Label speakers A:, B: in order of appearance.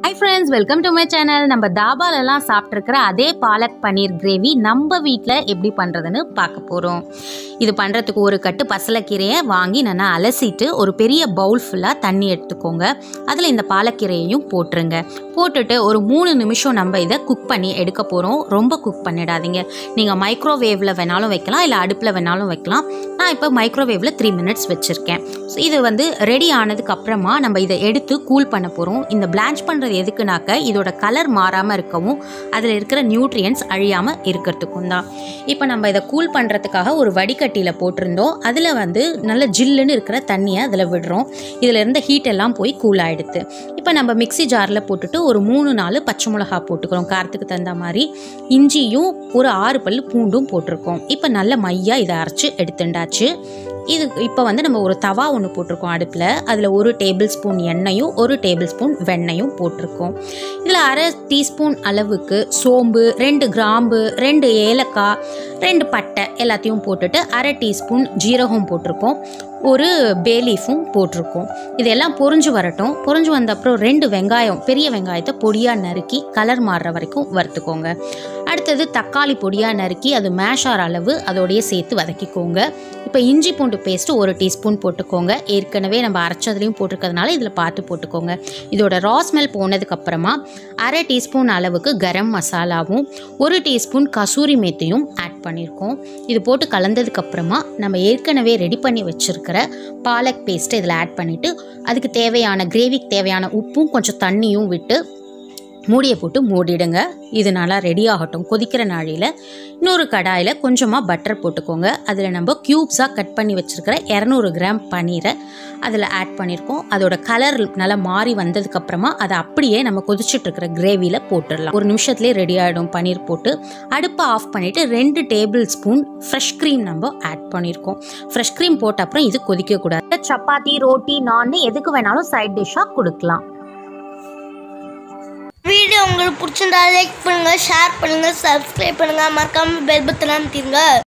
A: high friends welcome to my channel நம்ம தாபாலெல்லாம் சாப்பிட்ருக்கிற அதே பாலக் பன்னீர் கிரேவி நம்ம வீட்டில் எப்படி பண்ணுறதுன்னு பார்க்க போகிறோம் இது பண்ணுறதுக்கு ஒரு கட்டு பசலைக்கீரையை வாங்கி நல்லா அலசிட்டு ஒரு பெரிய பவுல் ஃபுல்லாக தண்ணி எடுத்துக்கோங்க அதில் இந்த பாலக்கீரையையும் போட்டுருங்க போட்டுட்டு ஒரு மூணு நிமிஷம் நம்ம இதை குக் பண்ணி எடுக்க போகிறோம் ரொம்ப குக் பண்ணிடாதீங்க நீங்கள் மைக்ரோவேவில் வேணாலும் வைக்கலாம் இல்லை அடுப்பில் வேணாலும் வைக்கலாம் நான் இப்போ மைக்ரோவேவில் த்ரீ மினிட்ஸ் வச்சுருக்கேன் ஸோ இது வந்து ரெடி ஆனதுக்கு அப்புறமா நம்ம இதை எடுத்து கூல் பண்ண போகிறோம் இந்த பிளான்ச் பண்ணுறது எதுக்குனாக்க இதோட கலர் மாறாமல் இருக்கவும் அதில் இருக்கிற நியூட்ரியன்ஸ் அழியாமல் இருக்கிறதுக்கும் தான் இப்போ நம்ம இதை கூல் பண்ணுறதுக்காக ஒரு வடிகட்டியில் போட்டிருந்தோம் அதில் வந்து நல்ல ஜில்லுன்னு இருக்கிற தண்ணியை அதில் விடுறோம் இதில் இருந்த ஹீட் எல்லாம் போய் கூல் ஆகிடுது இப்போ நம்ம மிக்ஸி ஜாரில் போட்டுட்டு ஒரு மூணு நாலு பச்சை மிளகா போட்டுக்கிறோம் காரத்துக்கு தகுந்த மாதிரி இஞ்சியும் ஒரு ஆறு பல் பூண்டும் போட்டிருக்கோம் இப்போ நல்ல மையாக இதை அரைச்சி எடுத்துண்டாச்சு இது இப்போ வந்து நம்ம ஒரு தவா ஒன்று போட்டிருக்கோம் அடுப்பில் அதில் ஒரு டேபிள் ஸ்பூன் எண்ணெயும் ஒரு டேபிள் ஸ்பூன் வெண்ணெயும் போட்டிருக்கோம் இதில் அரை டீஸ்பூன் அளவுக்கு சோம்பு ரெண்டு கிராம்பு ரெண்டு ஏலக்காய் ரெண்டு பட்டை எல்லாத்தையும் போட்டுட்டு அரை டீஸ்பூன் ஜீரகம் போட்டிருக்கோம் ஒரு பேலீஃபும் போட்டிருக்கோம் இதெல்லாம் பொரிஞ்சு வரட்டும் பொரிஞ்சு வந்த அப்புறம் ரெண்டு வெங்காயம் பெரிய வெங்காயத்தை பொடியாக நறுக்கி கலர் மாறுற வரைக்கும் வறுத்துக்கோங்க அடுத்தது தக்காளி பொடியாக நறுக்கி அது மேஷ் ஆகிற அளவு அதோடய சேர்த்து வதக்கிக்கோங்க இப்போ இஞ்சி பூண்டு பேஸ்ட்டு ஒரு டீஸ்பூன் போட்டுக்கோங்க ஏற்கனவே நம்ம அரைச்சதுலையும் போட்டிருக்கிறதுனால இதில் பார்த்து போட்டுக்கோங்க இதோட ரா ஸ்மெல் போனதுக்கப்புறமா அரை டீஸ்பூன் அளவுக்கு கரம் மசாலாவும் ஒரு டீஸ்பூன் கசூரி மேத்தையும் ஆட் பண்ணியிருக்கோம் இது போட்டு கலந்ததுக்கப்புறமா நம்ம ஏற்கனவே ரெடி பண்ணி வச்சுருக்கிற பாலக் பேஸ்ட்டை இதில் ஆட் பண்ணிவிட்டு அதுக்கு தேவையான கிரேவிக்கு தேவையான உப்பும் கொஞ்சம் தண்ணியும் விட்டு மூடியை போட்டு மூடிடுங்க இது நல்லா ரெடி ஆகட்டும் கொதிக்கிற நாழியில் இன்னொரு கடாயில் கொஞ்சமாக பட்டர் போட்டுக்கோங்க அதில் நம்ம க்யூப்ஸாக கட் பண்ணி வச்சுருக்கிற இரநூறு கிராம் பன்னீரை அதில் ஆட் பண்ணியிருக்கோம் அதோட கலர் நல்லா மாறி வந்ததுக்கப்புறமா அதை அப்படியே நம்ம கொதிச்சுட்டு இருக்கிற கிரேவியில் போட்டுடலாம் ஒரு நிமிஷத்துலேயே ரெடி ஆகிடும் பன்னீர் போட்டு அடுப்பை ஆஃப் பண்ணிவிட்டு ரெண்டு டேபிள் ஸ்பூன் ஃப்ரெஷ் க்ரீம் நம்ம ஆட் பண்ணியிருக்கோம் ஃப்ரெஷ் க்ரீம் போட்ட அப்புறம் இது கொதிக்கக்கூடாது சப்பாத்தி ரோட்டி நான் எதுக்கு வேணாலும் சைட் டிஷ்ஷாக கொடுக்கலாம்
B: வீடியோ உங்களுக்கு பிடிச்சிருந்தா லைக் பண்ணுங்க ஷேர் பண்ணுங்க சப்ஸ்கிரைப் பண்ணுங்க மறக்காம பெல் பட்டன் அமைத்திருங்க